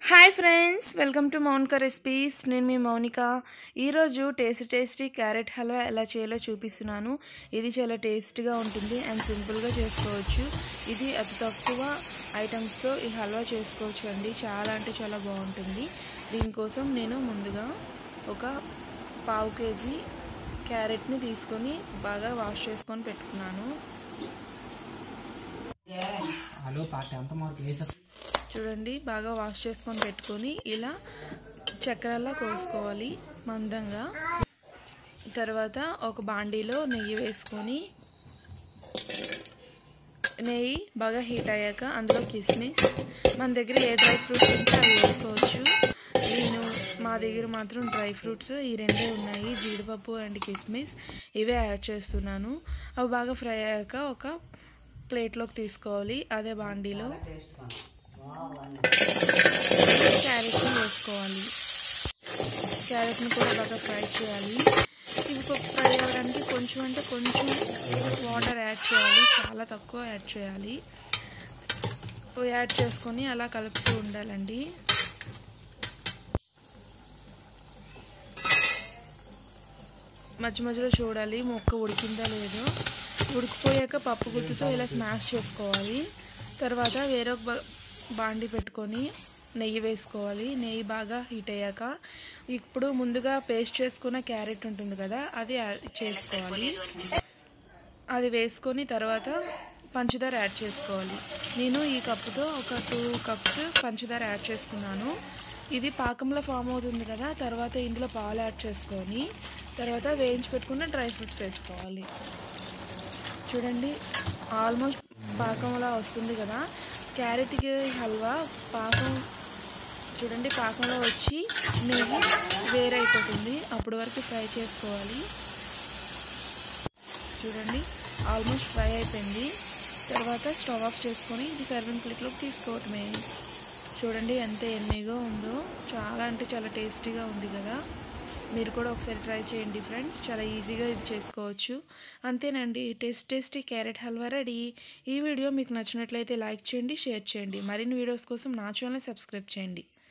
hi friends welcome to Mounika recipes నేను మీ మౌనిక ఈరోజు టేస్టీ టేస్టీ క్యారెట్ హల్వా ఎలా చేయాలో చూపిస్తున్నాను ఇది చాలా టేస్టీగా ఉంటుంది అండ్ సింపుల్గా చేసుకోవచ్చు ఇది అతి తక్కువ ఐటమ్స్తో ఈ హల్వా చేసుకోవచ్చు అండి చాలా అంటే చాలా బాగుంటుంది దీనికోసం నేను ముందుగా ఒక పావు కేజీ క్యారెట్ని తీసుకొని బాగా వాష్ చేసుకొని పెట్టుకున్నాను హలో పార్టీ అంత మార్కు వేసా చూడండి బాగా వాష్ చేసుకొని పెట్టుకొని ఇలా చక్రాల్లా కోసుకోవాలి మందంగా తర్వాత ఒక బాండీలో నెయ్యి వేసుకొని నెయ్యి బాగా హీట్ అయ్యాక అందులో కిస్మిస్ మన దగ్గర ఏ డ్రై ఫ్రూట్స్ ఉంటే అవి వేసుకోవచ్చు నేను మా దగ్గర మాత్రం డ్రై ఫ్రూట్స్ ఈ రెండే ఉన్నాయి జీడిపప్పు అండ్ కిస్మిస్ ఇవే యాడ్ చేస్తున్నాను అవి బాగా ఫ్రై అయ్యాక ఒక ప్లేట్లోకి తీసుకోవాలి అదే బాండీలో క్యారెట్ని వేసుకోవాలి క్యారెట్ని కూడా బాగా ఫ్రై చేయాలి ఇవి ఫ్రై అవ్వడానికి కొంచెం అంటే కొంచెం వాటర్ యాడ్ చేయాలి చాలా తక్కువ యాడ్ చేయాలి యాడ్ చేసుకొని అలా కలుపుతూ ఉండాలండి మధ్య మధ్యలో చూడాలి మొక్క ఉడికిందా లేదో ఉడికిపోయాక పప్పు గుత్తితో ఇలా స్మాష్ చేసుకోవాలి తర్వాత వేరొక బ- బాండి పెట్టుకొని నెయ్యి వేసుకోవాలి నెయ్యి బాగా హీట్ అయ్యాక ఇప్పుడు ముందుగా పేస్ట్ చేసుకున్న క్యారెట్ ఉంటుంది కదా అది యాడ్ చేసుకోవాలి అది వేసుకొని తర్వాత పంచదార యాడ్ చేసుకోవాలి నేను ఈ కప్పుతో ఒక టూ కప్స్ పంచదార యాడ్ చేసుకున్నాను ఇది పాకంలో ఫామ్ అవుతుంది కదా తర్వాత ఇందులో పాలు యాడ్ చేసుకొని తర్వాత వేయించి పెట్టుకున్న డ్రై ఫ్రూట్స్ వేసుకోవాలి చూడండి ఆల్మోస్ట్ పాకంలా వస్తుంది కదా క్యారెట్కి హల్వా పాకం చూడండి పాకంలో వచ్చి నెయ్యి వేరైపోతుంది అప్పటి వరకు ఫ్రై చేసుకోవాలి చూడండి ఆల్మోస్ట్ ఫ్రై అయిపోయింది తర్వాత స్టవ్ ఆఫ్ చేసుకొని ఇది సర్వింగ్ ప్లేట్లోకి తీసుకోవటమే చూడండి ఎంత ఎమ్మీగా ఉందో చాలా అంటే చాలా టేస్టీగా ఉంది కదా మీరు కూడా ఒకసారి ట్రై చేయండి ఫ్రెండ్స్ చాలా ఈజీగా ఇది చేసుకోవచ్చు అంతేనండి taste tasty carrot halwa ready ఈ వీడియో మీకు నచ్చినట్లయితే లైక్ చేయండి షేర్ చేయండి మరిన్ని వీడియోస్ కోసం నా ఛానల్ సబ్స్క్రైబ్ చేయండి